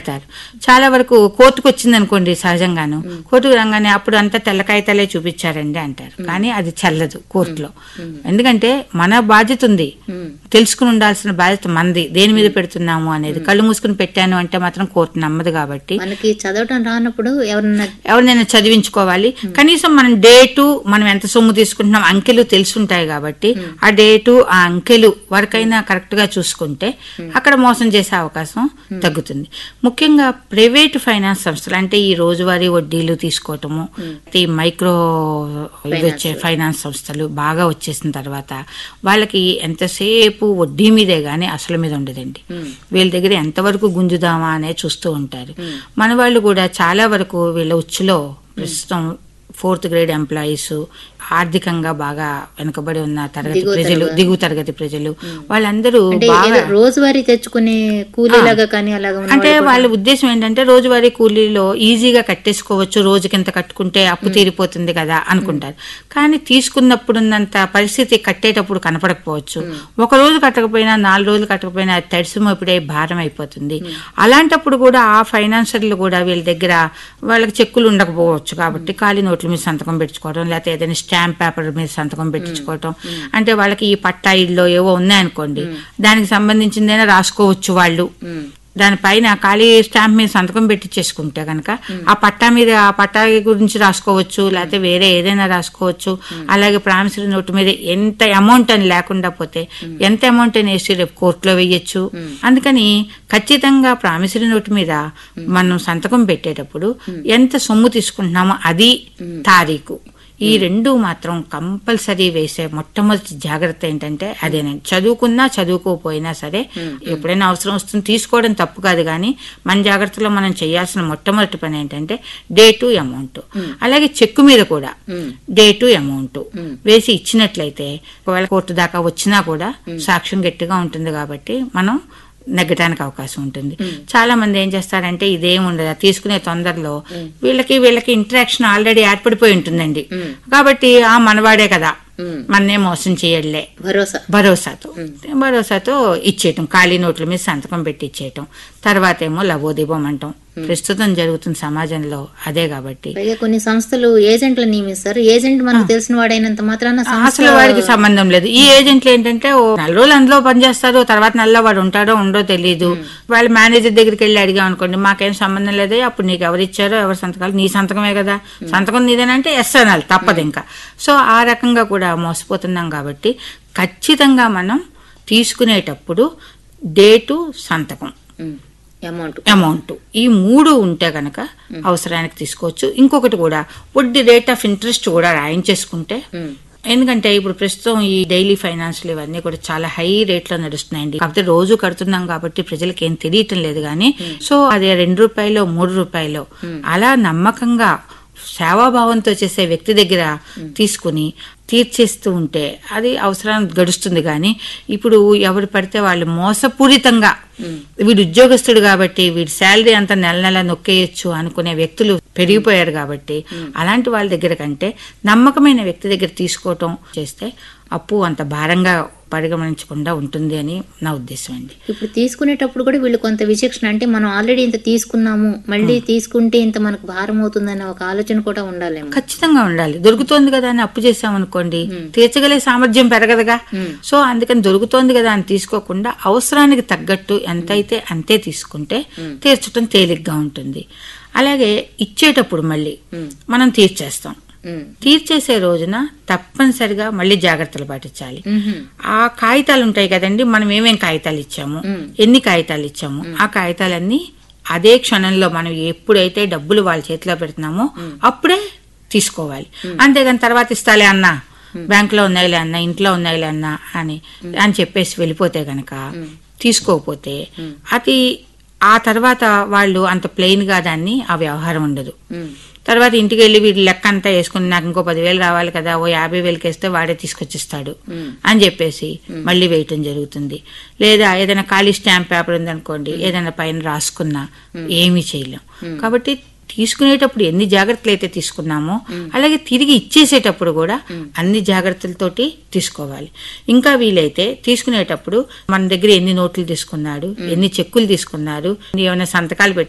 పెడతారు చాలా వరకు కోర్టుకు వచ్చింది అనుకోండి సహజంగాను కోర్టుకు రాగానే అప్పుడు అంతా తెల్ల కాగితాలే చూపించారండి అంటారు కానీ అది చెల్లదు కోర్టులో ఎందుకంటే మన బాధ్యత ఉంది తెలుసుకుని ఉండాల్సిన బాధ్యత మనది దేని మీద పెడుతున్నాము అనేది కళ్ళు మూసుకుని పెట్టాను అంటే మాత్రం కోర్టు నమ్మదు కాబట్టి మనకి చదవటం రానప్పుడు ఎవరన్నా ఎవరినైనా చదివించుకోవాలి కనీసం మనం డేటు మనం ఎంత సొమ్ము తీసుకుంటున్నాం అంకెలు తెలుసుంటాయి కాబట్టి ఆ డేటు ఆ అంకెలు వరకైనా కరెక్ట్ గా చూసుకుంటే అక్కడ మోసం చేసే అవకాశం తగ్గుతుంది ముఖ్యంగా ప్రైవేట్ ఫైనాన్స్ సంస్థలు అంటే ఈ రోజువారీ వడ్డీలు తీసుకోవటము ఈ మైక్రో ఇవి వచ్చే ఫైనాన్స్ సంస్థలు బాగా వచ్చేసిన తర్వాత వాళ్ళకి ఎంతసేపు వడ్డీ మీదే గానీ అసలు మీద ఉండదండి వీళ్ళ దగ్గర ఎంతవరకు గుంజుదామా అనే చూస్తూ ఉంటారు మన వాళ్ళు కూడా చాలా వరకు వీళ్ళ ఉచ్చులో ప్రస్తుతం ఫోర్త్ గ్రేడ్ ఎంప్లాయీస్ ఆర్థికంగా బాగా వెనుకబడి ఉన్న తరగతి దిగువ ప్రజలు తరగతి. దిగువ తరగతి ప్రజలు వాళ్ళందరూ అంటే బాగా ఏదో రోజువారీ తెచ్చుకునే కూలీలాగా కానీ అలాగా ఉన్న అంటే వాళ్ళు కూడా- వాళ్ళ ఉద్దేశం ఏంటంటే రోజువారీ కూలీలో ఈజీగా కట్టేసుకోవచ్చు రోజుకింత కట్టుకుంటే అప్పు తీరిపోతుంది కదా అనుకుంటారు కానీ తీసుకున్నప్పుడున్నంత పరిస్థితి కట్టేటప్పుడు కనపడకపోవచ్చు ఒక రోజు కట్టకపోయినా నాలుగు రోజులు కట్టకపోయినా అది తడిసిమోపిడే భారం అయిపోతుంది అలాంటప్పుడు కూడా ఆ ఫైనాన్సర్లు కూడా వీళ్ళ దగ్గర వాళ్ళకి చెక్కులు ఉండకపోవచ్చు కాబట్టి ఖాళీ నోట్ల మీద సంతకం పెట్టించుకోవడం లేకపోతే ఏదైనా స్టాంప్ పేపర్ మీద సంతకం పెట్టించుకోవడం అంటే వాళ్ళకి ఈ పట్టా ఇల్లో ఏవో ఉన్నాయనుకోండి దానికి సంబంధించిందైనా రాసుకోవచ్చు వాళ్ళు ఉమ్. దానిపైన ఖాళీ స్టాంప్ మీద సంతకం పెట్టించేసుకుంటే కనుక ఆ పట్టా మీద ఆ పట్టా గురించి రాసుకోవచ్చు లేకపోతే వేరే ఏదైనా రాసుకోవచ్చు అలాగే ప్రామిసరీ నోటు మీద ఎంత అమౌంట్ అని లేకుండా పోతే ఎంత అమౌంట్ అని వేసి రేపు కోర్టులో వేయచ్చు అందుకని ఖచ్చితంగా ప్రామిసరీ నోటు మీద మనం సంతకం పెట్టేటప్పుడు ఎంత సొమ్ము తీసుకుంటున్నామో అది తారీఖు ఈ రెండు మాత్రం కంపల్సరీ వేసే మొట్టమొదటి జాగ్రత్త ఏంటంటే అదేనండి చదువుకున్నా చదువుకోపోయినా సరే ఎప్పుడైనా అవసరం వస్తుంది తీసుకోవడం తప్పు కాదు కానీ మన జాగ్రత్తలో మనం చేయాల్సిన మొట్టమొదటి పని ఏంటంటే డే టు అమౌంట్ అలాగే చెక్కు మీద కూడా డే టు అమౌంట్ వేసి ఇచ్చినట్లయితే ఒకవేళ కోర్టు దాకా వచ్చినా కూడా సాక్ష్యం గట్టిగా ఉంటుంది కాబట్టి మనం నెగ్గటానికి అవకాశం ఉంటుంది చాలా మంది ఏం చేస్తారంటే ఇదేం ఉండదు తీసుకునే తొందరలో వీళ్ళకి వీళ్ళకి ఇంటరాక్షన్ ఆల్రెడీ ఏర్పడిపోయి ఉంటుందండి కాబట్టి ఆ మనవాడే కదా మన్నే మోసం చేయడలే భరోసా భరోసాతో భరోసాతో ఇచ్చేయటం ఖాళీ నోట్ల మీద సంతకం పెట్టి ఇచ్చేయటం తర్వాత ఏమో లవోదీపం అంటాం ప్రస్తుతం జరుగుతున్న సమాజంలో అదే కాబట్టి పైగా కొన్ని సంస్థలు ఏజెంట్లు నియమిస్తారు ఏజెంట్ మనకు తెలిసిన వాడైనంత మాత్రాన సంస్థ అసలు వాడికి సంబంధం లేదు ఈ ఏజెంట్లు ఏంటంటే ఓ నెల రోజులు అందులో పనిచేస్తారు తర్వాత నెలలో వాడు ఉంటాడో ఉండో తెలియదు వాళ్ళ మేనేజర్ దగ్గరికి వెళ్ళి అడిగాం అనుకోండి మాకేం సంబంధం లేదే అప్పుడు నీకు ఎవరు ఇచ్చారో ఎవరి సంతకాలు నీ సంతకమే కదా సంతకం నీదేనంటే ఎస్ అనాలి తప్పదు ఇంకా సో ఆ రకంగా కూడా మోసపోతున్నాం కాబట్టి ఖచ్చితంగా మనం తీసుకునేటప్పుడు డేటు సంతకం అమౌంట్ అమౌంట్ ఈ మూడు ఉంటే గనక అవసరానికి తీసుకోవచ్చు ఇంకొకటి కూడా వడ్డీ రేట్ ఆఫ్ ఇంట్రెస్ట్ కూడా రాయించేసుకుంటే ఎందుకంటే ఇప్పుడు ప్రస్తుతం ఈ డైలీ ఫైనాన్స్లు ఇవన్నీ కూడా చాలా హై రేట్ లో నడుస్తున్నాయండి కాకపోతే రోజు కడుతున్నాం కాబట్టి ప్రజలకు ఏం తెలియటం లేదు కానీ సో అది రెండు రూపాయలు మూడు రూపాయలు అలా నమ్మకంగా సేవాభావంతో చేసే వ్యక్తి దగ్గర తీసుకుని తీర్చేస్తూ ఉంటే అది అవసరం గడుస్తుంది కానీ ఇప్పుడు ఎవరు పడితే వాళ్ళు మోసపూరితంగా వీడు ఉద్యోగస్తుడు కాబట్టి వీడి శాలరీ అంతా నెల నెల నొక్కేయచ్చు అనుకునే వ్యక్తులు పెరిగిపోయారు కాబట్టి అలాంటి వాళ్ళ దగ్గర కంటే నమ్మకమైన వ్యక్తి దగ్గర తీసుకోవటం చేస్తే అప్పు అంత భారంగా పరిగణించకుండా ఉంటుంది అని నా ఉద్దేశం అండి ఇప్పుడు తీసుకునేటప్పుడు కూడా వీళ్ళు కొంత విచక్షణ అంటే మనం ఆల్రెడీ ఇంత తీసుకున్నాము మళ్ళీ తీసుకుంటే ఇంత మనకు భారం అవుతుందనే ఒక ఆలోచన కూడా ఉండాలేమో ఖచ్చితంగా ఉండాలి దొరుకుతోంది కదా అని అప్పు చేసామనుకోండి తీర్చగలిగే సామర్థ్యం పెరగదుగా సో అందుకని దొరుకుతోంది కదా అని తీసుకోకుండా అవసరానికి తగ్గట్టు ఎంతైతే అంతే తీసుకుంటే తీర్చడం తేలిగ్గా ఉంటుంది అలాగే ఇచ్చేటప్పుడు మళ్ళీ మనం తీర్చేస్తాం ఉమ్. తీర్చేసే రోజున తప్పనిసరిగా మళ్ళీ జాగ్రత్తలు పాటించాలి మ్హూ. ఆ కాగితాలు ఉంటాయి కదండి మనం ఏమేం కాగితాలు ఇచ్చాము ఎన్ని కాగితాలు ఇచ్చాము ఆ కాగితాలన్నీ అదే క్షణంలో మనం ఎప్పుడైతే డబ్బులు వాళ్ళ చేతిలో పెడుతున్నామో అప్పుడే తీసుకోవాలి అంతేగాని తర్వాత ఇస్తాలే అన్నా బ్యాంకులో ఉన్నాయిలే అన్న ఇంట్లో ఉన్నాయిలే అన్న అని అని చెప్పేసి వెళ్ళిపోతే గనక తీసుకోకపోతే అది ఆ తర్వాత వాళ్ళు అంత ప్లెయిన్ గా దాన్ని ఆ వ్యవహారం ఉండదు ఉమ్. తర్వాత ఇంటికి వెళ్ళి వీటి లెక్క అంతా వేసుకుని నాకు ఇంకో పదివేలు రావాలి కదా ఓ యాభై వేలకి వేస్తే వాడే తీసుకొచ్చిస్తాడు అని చెప్పేసి మళ్ళీ వేయటం జరుగుతుంది లేదా ఏదైనా ఖాళీ స్టాంప్ పేపర్ ఉందనుకోండి ఏదైనా పైన రాసుకున్నా ఏమీ చేయలేం కాబట్టి తీసుకునేటప్పుడు ఎన్ని జాగ్రత్తలు అయితే తీసుకున్నామో అలాగే తిరిగి ఇచ్చేసేటప్పుడు కూడా అన్ని జాగ్రత్తలతోటి తీసుకోవాలి ఇంకా వీలైతే తీసుకునేటప్పుడు మన దగ్గర ఎన్ని నోట్లు తీసుకున్నాడు ఎన్ని చెక్కులు తీసుకున్నారు ఏమైనా సంతకాలు పెట్టి